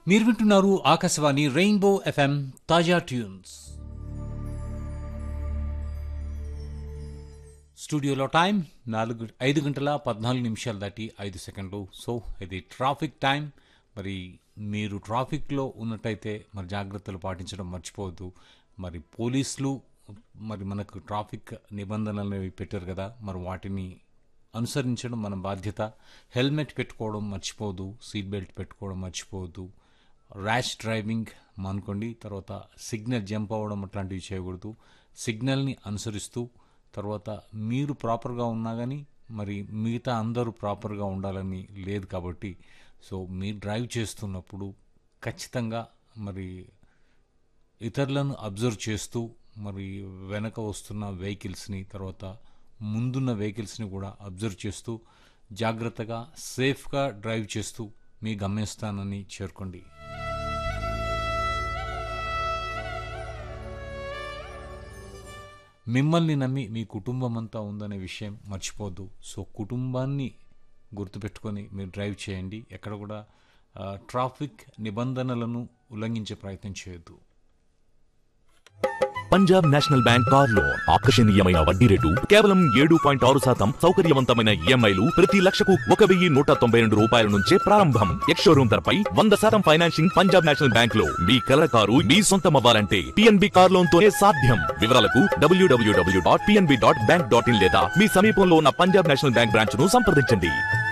మీరు వింటున్నారు Akashvani rainbow FM తాజా ట్యూన్స్ స్టూడియోలో టైం నాలుగు ఐదు గంటల పద్నాలుగు నిమిషాలు దాటి ఐదు సెకండ్లు సో ఇది ట్రాఫిక్ టైం మరి మీరు ట్రాఫిక్లో ఉన్నట్టయితే మరి జాగ్రత్తలు పాటించడం మర్చిపోవద్దు మరి పోలీసులు మరి మనకు ట్రాఫిక్ నిబంధనలు అనేవి పెట్టారు కదా మరి వాటిని అనుసరించడం మన బాధ్యత హెల్మెట్ పెట్టుకోవడం మర్చిపోవద్దు సీట్ బెల్ట్ పెట్టుకోవడం మర్చిపోవద్దు ర్యాష్ డ్రైవింగ్ మానుకోండి తర్వాత సిగ్నల్ జంప్ అవ్వడం అట్లాంటివి చేయకూడదు సిగ్నల్ని అనుసరిస్తూ తర్వాత మీరు ప్రాపర్గా ఉన్నా కానీ మరి మిగతా అందరూ ప్రాపర్గా ఉండాలని లేదు కాబట్టి సో మీరు డ్రైవ్ చేస్తున్నప్పుడు ఖచ్చితంగా మరి ఇతరులను అబ్జర్వ్ చేస్తూ మరి వెనక వస్తున్న వెహికల్స్ని తర్వాత ముందున్న వెహికల్స్ని కూడా అబ్జర్వ్ చేస్తూ జాగ్రత్తగా సేఫ్గా డ్రైవ్ చేస్తూ మీ గమ్యస్థానాన్ని చేరుకోండి మిమ్మల్ని నమ్మి మీ కుటుంబం అంతా ఉందనే విషయం మర్చిపోద్దు సో కుటుంబాన్ని గుర్తుపెట్టుకొని మీరు డ్రైవ్ చేయండి ఎక్కడ కూడా ఆ, ట్రాఫిక్ నిబంధనలను ఉల్లంఘించే ప్రయత్నం చేయొద్దు Punjab national bank car loan ఆకర్షణీయమైన వడ్డీ రేటు కేవలం ఏడు పాయింట్ ఆరు శాతం సౌకర్యవంతమైన ఈఎంఐలు ప్రతి లక్షకు ఒక వెయ్యి నూట తొంభై రెండు రూపాయల నుంచే ప్రారంభం ఎక్స్ షోరూమ్ ధరపై వంద శాతం ఫైనాన్సింగ్ పంజాబ్ నేషనల్ బ్యాంక్ లో మీ కలర్ కారు మీ సొంతం అవ్వాలంటే పిఎన్బి కార్ లోన్ తోనే సాధ్యం వివరాలకు W W W dot PNB dot bank dot in లేదా మీ సమీపంలో ఉన్న పంజాబ్ నేషనల్ బ్యాంక్ బ్రాంచ్ ను సంప్రదించండి